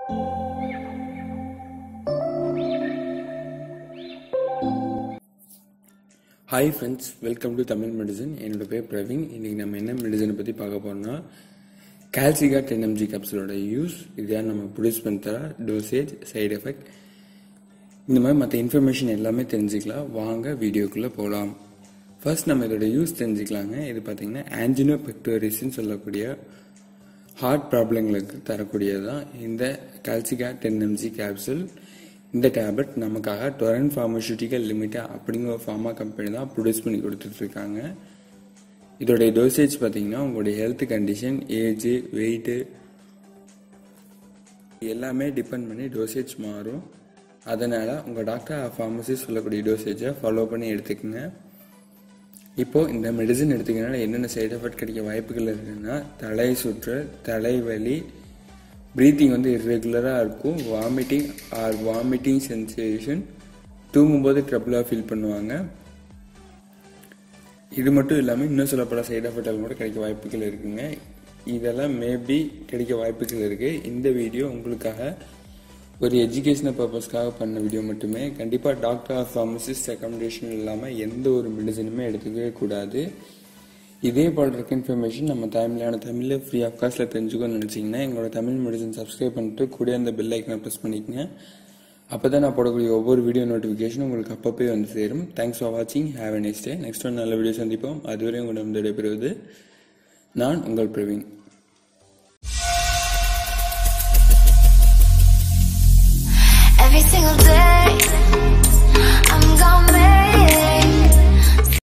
hi friends welcome to Tamil medicine என்னோட பேர் பிரவீன் இன்னைக்கு நம்ம என்ன மெடிசனை பற்றி பார்க்க போறோம்னா கால்சிகா டென் எம்ஜி கேப்சலோட யூஸ் இதான் நம்ம ப்ரொடியூஸ் பண்ணி தர டோசேஜ் சைடு எஃபெக்ட் இந்த மாதிரி மற்ற இன்ஃபர்மேஷன் எல்லாமே தெரிஞ்சுக்கலாம் வாங்க வீடியோக்குள்ளே போகலாம் ஃபர்ஸ்ட் நம்ம இதோட யூஸ் தெரிஞ்சுக்கலாங்க இது பார்த்தீங்கன்னா ஆன்ஜினோ பெக்டோரிஸ்ன்னு சொல்லக்கூடிய ஹார்ட் ப்ராப்ளங்களுக்கு தரக்கூடியதான் இந்த கால்சிகா டென் எம்ஜி கேப்சூல் இந்த டேப்லெட் நமக்காக டொரன் ஃபார்மசூட்டிக்கல் லிமிட்டட் அப்படிங்கிற ஒரு ஃபார்மா கம்பெனி தான் ப்ரொடியூஸ் பண்ணி கொடுத்துட்டு இருக்காங்க இதோடைய டோசேஜ் பார்த்தீங்கன்னா உங்களுடைய ஹெல்த் கண்டிஷன் ஏஜ் வெயிட்டு எல்லாமே டிபெண்ட் பண்ணி டோசேஜ் மாறும் அதனால் உங்கள் டாக்டர் ஃபார்மசிஸ்ட் சொல்லக்கூடிய டோசேஜை ஃபாலோ பண்ணி எடுத்துக்கோங்க இப்போ இந்த மெடிசன் எடுத்துக்கிறனால என்னென்ன சைடு எஃபெக்ட் கிடைக்க வாய்ப்புகள் இருக்குன்னா தலை சுற்றல் தலைவலி ப்ரீத்திங் வந்து இர்ரெகுலராக இருக்கும் வாமிட்டிங் ஆர் வாமிட்டிங் சென்சேஷன் தூங்கும்போது ட்ரபிளாக ஃபீல் பண்ணுவாங்க இது மட்டும் இல்லாமல் இன்னும் சில பல சைடு எஃபெக்டால் கூட கிடைக்க வாய்ப்புகள் இருக்குங்க இதெல்லாம் மேபி கிடைக்க வாய்ப்புகள் இருக்குது இந்த வீடியோ உங்களுக்காக ஒரு எஜுகேஷனல் பர்பஸ்க்காக பண்ண வீடியோ மட்டுமே கண்டிப்பாக டாக்டர் ஆர் ஃபார்மசிஸ்ட் ரெக்கமெண்டேஷன் இல்லாமல் எந்த ஒரு மெடிசனுமே எடுத்துக்கவே கூடாது இதே போல் இருக்க இன்ஃபர்மேஷன் நம்ம தமிழான தமிழில் ஃப்ரீ ஆஃப் காஸ்ட்டில் தெரிஞ்சுக்கணும்னு நினச்சிங்கன்னா எங்களோட தமிழ் மெடிசன் சப்ஸ்கிரைப் பண்ணிட்டு கூட அந்த பெல் ஐக்கனை ப்ரெஸ் பண்ணிக்கங்க அப்போ தான் நான் போடக்கூடிய ஒவ்வொரு வீடியோ நோட்டிஃபிகேஷனும் உங்களுக்கு அப்பப்போ வந்து சேரும் தேங்க்ஸ் ஃபார் வாட்சிங் have a next day next one நல்ல வீடியோ சந்திப்போம் அதுவரை உங்களிடம் விடைபெறுவது நான் உங்கள் பிரவீன் Every single day